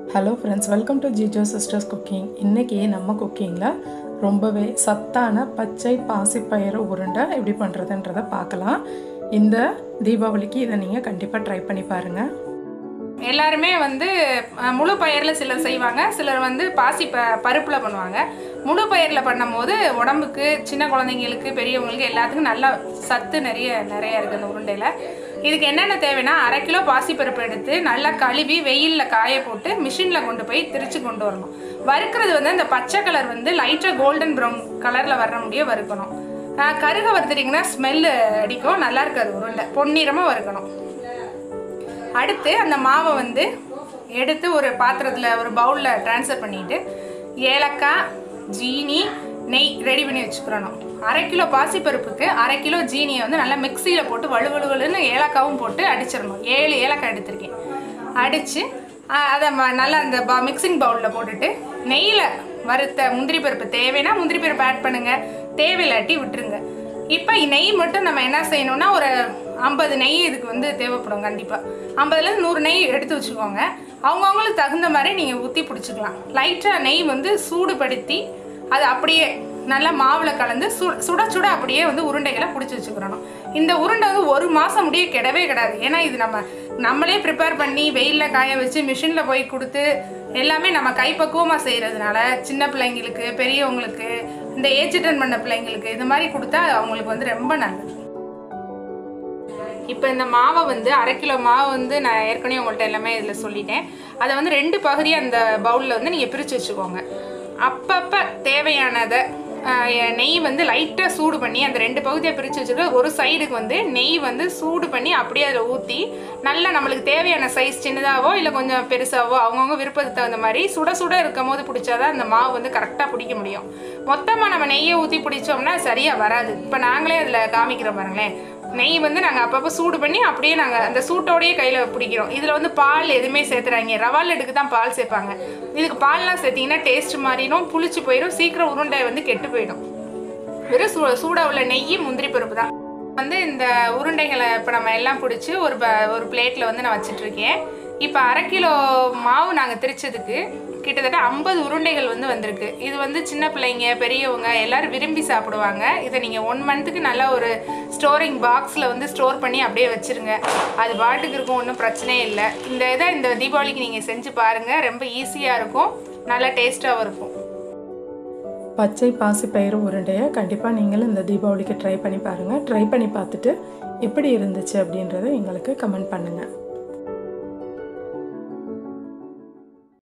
hello friends welcome to Jijo sisters cooking இன்றைக்கி நம்ம குக்கிங்கில் ரொம்பவே சத்தான பச்சை பாசிப்பயிறு உருண்டை எப்படி பண்ணுறதுன்றதை பார்க்கலாம் இந்த தீபாவளிக்கு இதை நீங்கள் கண்டிப்பாக ட்ரை பண்ணி பாருங்கள் எல்லாருமே வந்து அஹ், முழு பயிரில் சிலர் செய்வாங்க சிலர் வந்து பாசி ப பருப்பில் பண்ணுவாங்க முழு பயிரில் பண்ணும்போது உடம்புக்கு சின்ன குழந்தைங்களுக்கு பெரியவங்களுக்கு எல்லாத்துக்கும் நல்லா சத்து நிறைய நிறைய இருக்குது அந்த உருண்டையில் இதுக்கு என்னென்ன தேவைன்னா அரை கிலோ பாசிப்பருப்பு எடுத்து நல்லா கழுவி வெயிலில் காய போட்டு மிஷினில் கொண்டு போய் திரிச்சு கொண்டு வரணும் வறுக்கிறது வந்து அந்த பச்சை கலர் வந்து லைட்டாக கோல்டன் ப்ரௌன் கலரில் வர முடிய வறுக்கணும் அஹ், கருக வறுத்துட்டிங்கன்னா ஸ்மெல்லு அடிக்கும் நல்லா இருக்காது உருண்டை பொன்னிறமாக வறுக்கணும் அடுத்து அந்த மாவை வந்து எடுத்து ஒரு பாத்திரத்தில் ஒரு பவுலில் ட்ரான்ஸ்ஃபர் பண்ணிட்டு ஏலக்காய் ஜீனி நெய் ரெடி பண்ணி வச்சுக்கிறணும் அரை கிலோ பாசிப்பருப்புக்கு அரை கிலோ ஜீனியை வந்து நல்லா மிக்சியில் போட்டு வலுவலுவலுன்னு ஏலக்காவும் போட்டு அடிச்சிடணும் ஏழு ஏலக்காய் எடுத்திருக்கேன் அடித்து அதை ம- நல்லா அந்த ப மிக்சிங் பவுலில் போட்டுட்டு நெய்யில் வறுத்த முந்திரி பருப்பு தேவைன்னா முந்திரி பருப்பு ஆட் பண்ணுங்கள் தேவையில்லாட்டி விட்டுருங்க இப்போ நெய் மட்டும் நம்ம என்ன செய்யணும்னா ஒரு ஐம்பது நெய் இதுக்கு வந்து தேவைப்படும் கண்டிப்பாக ஐம்பதுலேருந்து நூறு நெய் எடுத்து வச்சுக்கோங்க அவங்கவுங்களுக்கு தகுந்த மாதிரி நீங்கள் ஊற்றி பிடிச்சிக்கலாம் லைட்டாக நெய் வந்து சூடுபடுத்தி அது அப்படியே நல்லா மாவில் கலந்து சு சுட சுட அப்படியே வந்து உருண்டைகளை பிடிச்சி வச்சுக்கிறணும் இந்த உருண்டை வந்து ஒரு மாதம் முடிய கிடவே கிடாது ஏன்னா இது நம்ம நம்மளே ப்ரிப்பேர் பண்ணி வெயிலில் காய வச்சு மிஷினில் போய் கொடுத்து எல்லாமே நம்ம கைப்பக்குவமாக செய்கிறதுனால சின்ன பிள்ளைங்களுக்கு பெரியவங்களுக்கு இந்த ஏஜ் அட்டன் பண்ண பிள்ளைங்களுக்கு இது மாதிரி கொடுத்தா அவங்களுக்கு வந்து ரொம்ப நல்லது இப்போ இந்த மாவை வந்து அரை கிலோ மாவு வந்து நான் ஏற்கனவே உங்கள்கிட்ட எல்லாமே இதில் சொல்லிட்டேன் அதை வந்து ரெண்டு பகுதியாக அந்த பவுலில் வந்து நீங்கள் பிரித்து வச்சுக்கோங்க அப்பப்போ தேவையானதை ஆஹ், நெய் வந்து லைட்டாக சூடு பண்ணி அந்த ரெண்டு பகுதியை பிரித்து வச்சுருக்க ஒரு சைடுக்கு வந்து நெய் வந்து சூடு பண்ணி அப்படியே அதில் ஊற்றி நல்லா நம்மளுக்கு தேவையான சைஸ் சின்னதாவோ இல்லை கொஞ்சம் பெருசாவோ அவங்கவுங்க விருப்பத்துக்கு தகுந்த மாதிரி சுட சுட இருக்கும் போது பிடிச்சாதான் அந்த மாவு வந்து கரெக்டாக பிடிக்க முடியும் மொத்தமாக நம்ம நெய்யை ஊற்றி பிடிச்சோம்னா சரியாக வராது இப்போ நாங்களே அதில் காமிக்கிறோம் பாருங்களேன் நெய் வந்து நாங்கள் அப்பப்போ சூடு பண்ணி அப்படியே நாங்கள் அந்த சூட்டோடையே கையில் பிடிக்கிறோம் இதில் வந்து பால் எதுவுமே சேர்த்துறாங்க ரவா லட்டுக்கு தான் பால் சேர்ப்பாங்க இதுக்கு பால்லாம் சேர்த்திங்கன்னா டேஸ்ட் மாறிடும் புளிச்சு போயிடும் சீக்கிரம் உருண்டை வந்து கெட்டு போயிடும் வெறும் சூ சூடாக உள்ள நெய் முந்திரி பருப்பு தான் வந்து இந்த உருண்டைகளை இப்போ நம்ம எல்லாம் பிடிச்சி ஒரு ப ஒரு பிளேட்டில் வந்து நான் வச்சிட்ருக்கேன் இப்போ அரை கிலோ மாவு நாங்கள் திரிச்சதுக்கு கிட்டத்தட்ட ஐம்பது உருண்டைகள் வந்து வந்திருக்கு இது வந்து சின்ன பிள்ளைங்க பெரியவங்க எல்லாரும் விரும்பி சாப்பிடுவாங்க இதை நீங்கள் ஒன் மந்த்துக்கு நல்லா ஒரு ஸ்டோரிங் பாக்ஸில் வந்து ஸ்டோர் பண்ணி அப்படியே வச்சுருங்க அது பாட்டுக்கு இருக்கும் ஒன்றும் பிரச்சனையே இல்லை இந்த இதை இந்த தீபாவளிக்கு நீங்கள் செஞ்சு பாருங்கள் ரொம்ப ஈஸியாக இருக்கும் நல்லா டேஸ்ட்டாகவும் இருக்கும் பச்சை பாசிப்பயிறு உருண்டையை கண்டிப்பாக நீங்களும் இந்த தீபாவளிக்கு ட்ரை பண்ணி பாருங்கள் ட்ரை பண்ணி பார்த்துட்டு எப்படி இருந்துச்சு அப்படின்றத எங்களுக்கு கமெண்ட் பண்ணுங்கள்